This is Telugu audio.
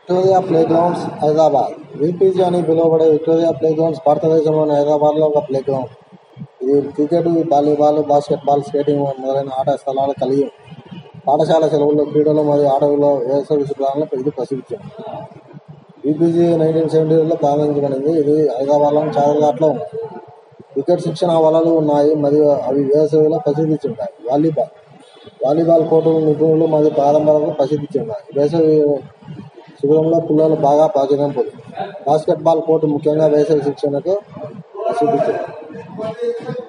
Victoria Playgrounds Hyderabad VPG అని పిలువబడే విక్టోరియా ప్లే గ్రౌండ్స్ భారతదేశంలోని హైదరాబాద్లో ఒక ప్లే గ్రౌండ్ ఇది క్రికెట్ వాలీబాల్ బాస్కెట్బాల్ స్కేటింగ్ మొదలైన ఆట స్థలాలు కలిగి ఉంది. పాఠశాల సెలవుల్లో క్రీడలు మరియు ఆటలలో వేసవి శిబిరాలను ఇది ప్రసిద్ధి చెందింది విపిజి నైన్టీన్ సెవెంటీలో ప్రారంభించబడింది ఇది హైదరాబాద్లోని చాదర్ఘాట్లో ఉంది క్రికెట్ శిక్షణ వలలు ఉన్నాయి మరియు అవి వేసవిలో ప్రసిద్ధి చెందాయి వాలీబాల్ వాలీబాల్ కోర్టులు నిపుణులు మరియు ప్రారంభాలకు ప్రసిద్ధి చెందాయి వేసవి శిబిరంలో పిల్లలు బాగా ప్రాచుర్యం పొందింది బాస్కెట్బాల్ కోర్టు ముఖ్యంగా వేసవి శిక్షణకు ప్రసిద్ధి చెందింది